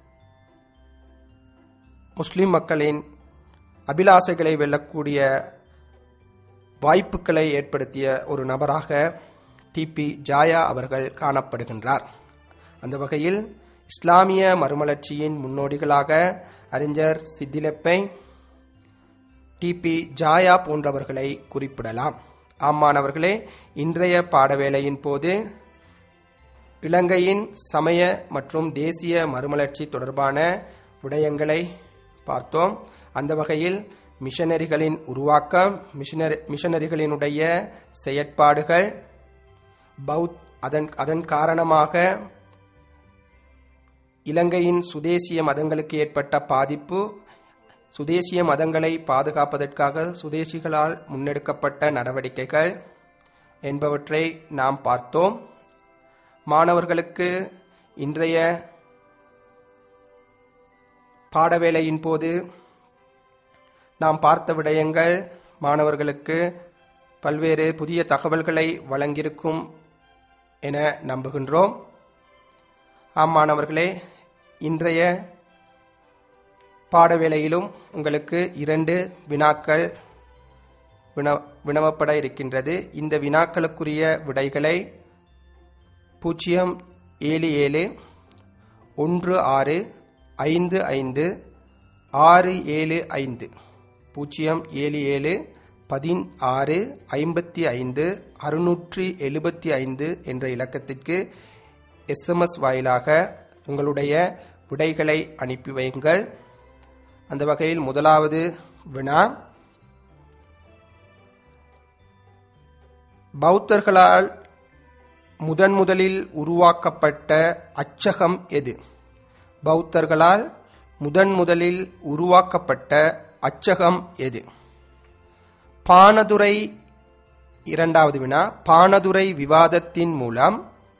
முஸ்லிம் மக்களின் அபிலாசைகளை வெல்லக்கூடிய வாய்ப்புகளை ஏற்படுத்திய ஒரு நபராக டிபி ஜாயா அவர்கள் காணப்படுகின்றார் அந்த வகையில் இஸ்லாமிய மறுமலர்ச்சியின் முன்னோடிகளாக அறிஞர் சித்திலப்பை டிபி ஜாயா போன்றவர்களை குறிப்பிடலாம் ஆமானவர்களே இன்றைய பாடவேளையின் போது இலங்கையின் சமய மற்றும் தேசிய மறுமலர்ச்சி தொடர்பான விடயங்களை பார்த்தோம் அந்த வகையில் மிஷனரிகளின் உருவாக்கம் மிஷனரி மிஷனரிகளினுடைய செயற்பாடுகள் பௌத் அதன் அதன் காரணமாக இலங்கையின் சுதேசிய மதங்களுக்கு ஏற்பட்ட பாதிப்பு சுதேசிய மதங்களை பாதுகாப்பதற்காக சுதேசிகளால் முன்னெடுக்கப்பட்ட நடவடிக்கைகள் என்பவற்றை நாம் பார்த்தோம் மாணவர்களுக்கு இன்றைய பாடவேளையின் போது நாம் பார்த்த விடயங்கள் மாணவர்களுக்கு பல்வேறு புதிய தகவல்களை வழங்கியிருக்கும் என நம்புகின்றோம் ஆம் மாணவர்களே இன்றைய பாடவேளையிலும் உங்களுக்கு இரண்டு வினாக்கள் வினவப்பட இருக்கின்றது இந்த வினாக்களுக்குரிய விடைகளை பூஜ்ஜியம் ஏழு ஏழு ஒன்று ஆறு ஐந்து ஐந்து ஆறு ஏழு ஐந்து பூஜ்ஜியம் ஏழு ஏழு பதினாறு ஐம்பத்தி ஐந்து அறுநூற்றி எழுபத்தி ஐந்து என்ற இலக்கத்திற்கு எஸ்எம்எஸ் வாயிலாக உங்களுடைய விடைகளை அனுப்பி வையுங்கள் அந்த வகையில் முதலாவது வினா பௌத்தர்களால் முதன் முதலில் உருவாக்கப்பட்ட அச்சகம் எது பௌத்தர்களால் முதன் முதலில் உருவாக்கப்பட்ட அச்சகம் எது பானதுரை இரண்டாவது வினா பானதுரை விவாதத்தின் மூலம்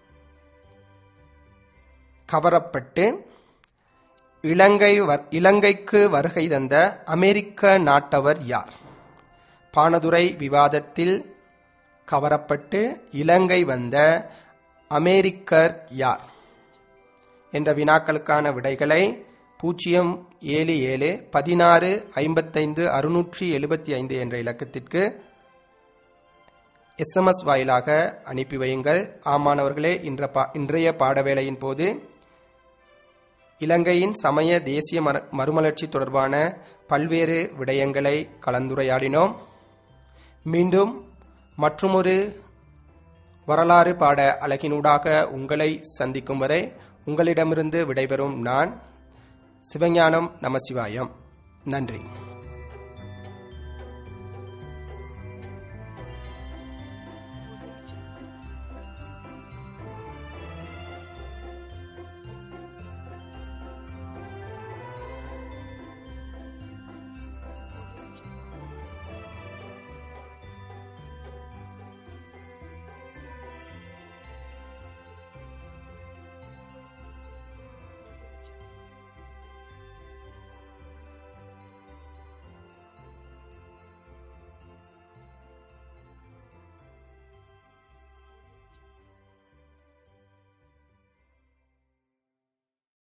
கவரப்பட்டு இலங்கை இலங்கைக்கு வருகை தந்த அமெரிக்க நாட்டவர் யார் பானதுரை விவாதத்தில் கவரப்பட்டு இலங்கை வந்த அமெரிக்கர் யார் என்ற வினாக்களுக்கான விடைகளை பூஜ்ஜியம் ஏழு ஏழு பதினாறு ஐம்பத்தைந்து அறுநூற்றி எழுபத்தி ஐந்து என்ற இலக்கத்திற்கு எஸ்எம்எஸ் வாயிலாக அனுப்பி வையுங்கள் ஆமானவர்களே இன்ற இன்றைய பாடவேளையின் போது இலங்கையின் சமய தேசிய மறுமலர்ச்சி தொடர்பான பல்வேறு விடயங்களை கலந்துரையாடினோம் மீண்டும் மற்றுமொரு வரலாறு பாட அழகினூடாக உங்களை சந்திக்கும் வரை உங்களிடமிருந்து விடைபெறும் நான் சிவஞானம் நமசிவாயம் நன்றி